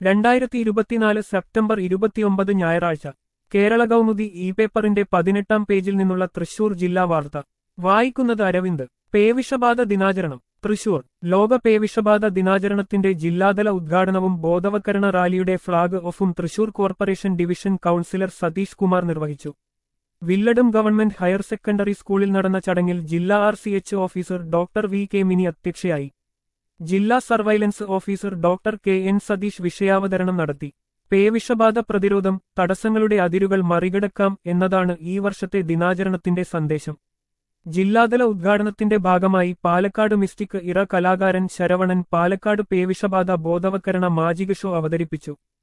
രണ്ടായിരത്തി ഇരുപത്തിനാല് സെപ്റ്റംബർ ഇരുപത്തിയൊമ്പത് ഞായറാഴ്ച കേരള കൗമുദി ഇ പേപ്പറിന്റെ പതിനെട്ടാം പേജിൽ നിന്നുള്ള തൃശൂർ ജില്ലാ വാർത്ത വായിക്കുന്നത് അരവിന്ദ് പേവിഷബാധ ദിനാചരണം തൃശൂർ ലോക പേവിഷബാധ ദിനാചരണത്തിന്റെ ജില്ലാതല ഉദ്ഘാടനവും ബോധവൽക്കരണ റാലിയുടെ ഫ്ളാഗ് ഓഫും Thrissur corporation division councillor Satheesh Kumar നിർവഹിച്ചു വില്ലടും ഗവൺമെന്റ് ഹയർ സെക്കൻഡറി സ്കൂളിൽ നടന്ന ചടങ്ങിൽ ജില്ലാ R C H officer doctor V K Mini അധ്യക്ഷയായി ജില്ലാ surveillance officer doctor K N Satheesh വിഷയാവതരണം നടത്തി പേവിഷബാധ പ്രതിരോധം തടസ്സങ്ങളുടെ അതിരുകൾ മറികടക്കാം എന്നതാണ് ഈ വർഷത്തെ ദിനാചരണത്തിന്റെ സന്ദേശം ജില്ലാതല ഉദ്ഘാടനത്തിന്റെ ഭാഗമായി പാലക്കാട് മിസ്റ്റിക് ഇറ കലാകാരൻ ശരവണൻ പാലക്കാട് പേവിഷബാധ ബോധവൽക്കരണ മാജിക ഷോ അവതരിപ്പിച്ചു